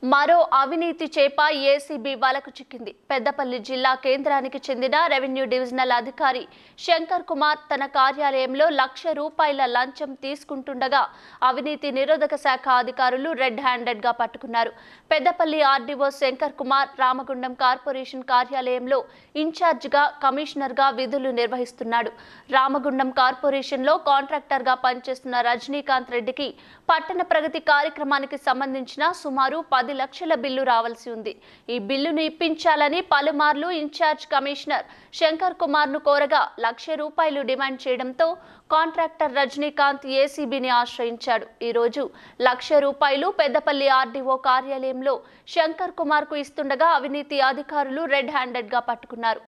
మరో అవినీతి చేప ఏసీబీ వలకు చిక్కింది పెద్దపల్లి జిల్లా కేంద్రానికి చెందిన రెవెన్యూ డివిజనల్ అధికారి శంకర్ కుమార్ తన కార్యాలయంలో లక్ష రూపాయల లంచం తీసుకుంటుండగా అవినీతి నిరోధక శాఖ అధికారులు రెడ్ హ్యాండెడ్ గా పట్టుకున్నారు పెద్దపల్లి ఆర్డీఓ శంకర్ కుమార్ రామగుండం కార్పొరేషన్ కార్యాలయంలో ఇన్ఛార్జిగా కమిషనర్గా విధులు నిర్వహిస్తున్నాడు రామగుండం కార్పొరేషన్లో కాంట్రాక్టర్గా పనిచేస్తున్న రజనీకాంత్ రెడ్డికి పట్టణ ప్రగతి కార్యక్రమానికి సంబంధించిన సుమారు పది లక్షల బిల్లు రావాల్సి ఉంది ఈ బిల్లును ఇప్పించాలని పలుమార్లు ఇన్ఛార్జ్ కమిషనర్ శంకర్ కుమార్ను కోరగా లక్ష రూపాయలు డిమాండ్ చేయడంతో కాంట్రాక్టర్ రజనీకాంత్ ఏసీబీని ఆశ్రయించాడు ఈ రోజు లక్ష రూపాయలు పెద్దపల్లి ఆర్డీఓ కార్యాలయంలో శంకర్ కుమార్కు ఇస్తుండగా అవినీతి అధికారులు రెడ్ హ్యాండెడ్గా పట్టుకున్నారు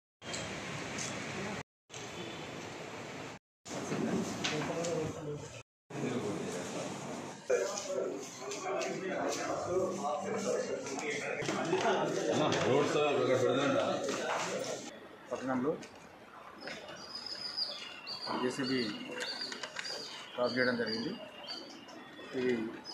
రోడ్ సార్ ఇక్కడ పెడదాం పట్టణంలో జేసీబీ స్టాప్ చేయడం జరిగింది ఇది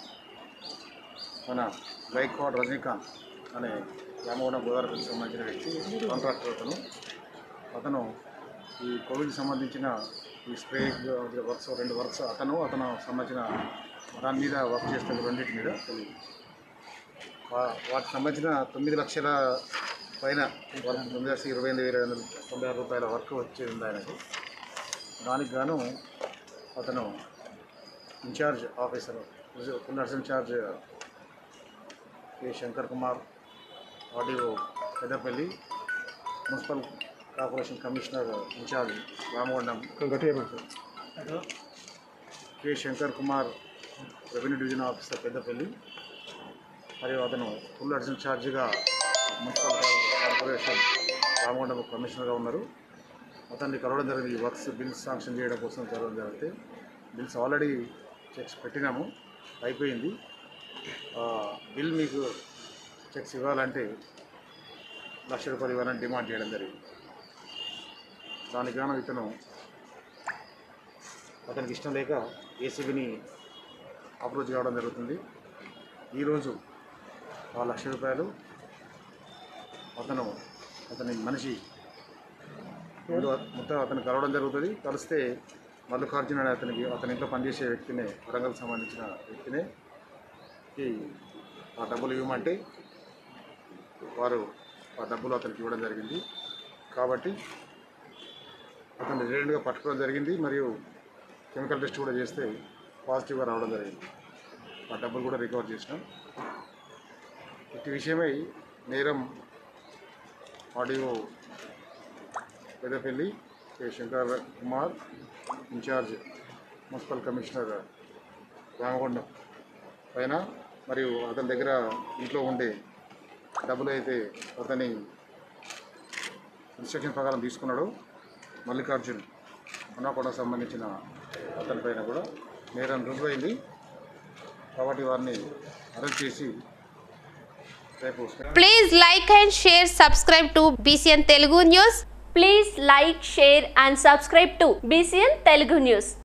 మన గైక్వాడ్ రజనీకాంత్ అనే రామగుండం గోదావరికి సంబంధించిన వ్యక్తి కాంట్రాక్టర్ అతను అతను ఈ కోవిడ్కి సంబంధించిన ఈ స్ప్రే వర్క్స్ రెండు వర్క్స్ అతను అతను సంబంధించిన దాని మీద వర్క్ చేస్తున్న రెండింటి మీద ఇది వా- వాటికి సంబంధించిన తొమ్మిది లక్షల పైన వర్క్ తొమ్మిది లక్షల ఇరవై ఎనిమిది వేల ఐదు వందల తొంభై ఆరు రూపాయల వర్క్ వచ్చి ఉంది ఆయనకు దానికి గాను అతను ఇన్ఛార్జ్ ఆఫీసర్ పునర్స్ incharge K Shankar Kumar RDO Peddapalli municipal corporation commissioner incharge Ramagundam K Shankar Kumar revenue division officer Peddapalli మరియు అతను ఫుల్ అడిషనల్ ఛార్జిగా మున్సిపల్ కార్పొరేషన్ రామగుండం కమిషనర్గా ఉన్నారు అతన్ని కలవడం జరిగింది ఈ వర్క్స్ బిల్స్ శాంక్షన్ చేయడం కోసం జరగడం జరిగితే బిల్స్ ఆల్రెడీ చెక్స్ పెట్టినాము అయిపోయింది ఆ, బిల్ మీకు చెక్స్ ఇవ్వాలంటే లక్ష రూపాయలు ఇవ్వాలని డిమాండ్ చేయడం జరిగింది దానికి గాను ఇతను అతనికి ఇష్టం లేక ఏసీబీని అప్రోచ్ కావడం జరుగుతుంది ఈరోజు ఆ లక్ష రూపాయలు అతను అతని మనిషి ముందు మొత్తం అతను కలవడం జరుగుతుంది కలిస్తే మల్లికార్జున అనే అతనికి అతని ఇంట్లో పనిచేసే వ్యక్తినే వరంగల్ సంబంధించిన వ్యక్తినే ఈ ఆ డబ్బులు ఇవ్వమంటే వారు ఆ డబ్బులు అతనికి ఇవ్వడం జరిగింది కాబట్టి అతను రిలేటెడ్గా పట్టుకోవడం జరిగింది మరియు కెమికల్ టెస్ట్ కూడా చేస్తే పాజిటివ్గా రావడం జరిగింది ఆ డబ్బులు కూడా రికవర్ చేసినాం ఇట్టి విషయమై నేరం audio Peddapalli K Shankar Kumar incharge municipal commissioner Ramagundam పైన మరియు అతని దగ్గర ఇంట్లో ఉండే డబ్బులు అయితే అతని ఇన్స్ట్రక్షన్ ప్రకారం తీసుకున్నాడు మల్లికార్జున్ హనుమకొండకు సంబంధించిన అతని పైన కూడా నేరం రుజువైంది కాబట్టి వారిని అరెస్ట్ చేసి రేపు Please like and share, subscribe to BCN Telugu News. Please like share and subscribe to BCN Telugu news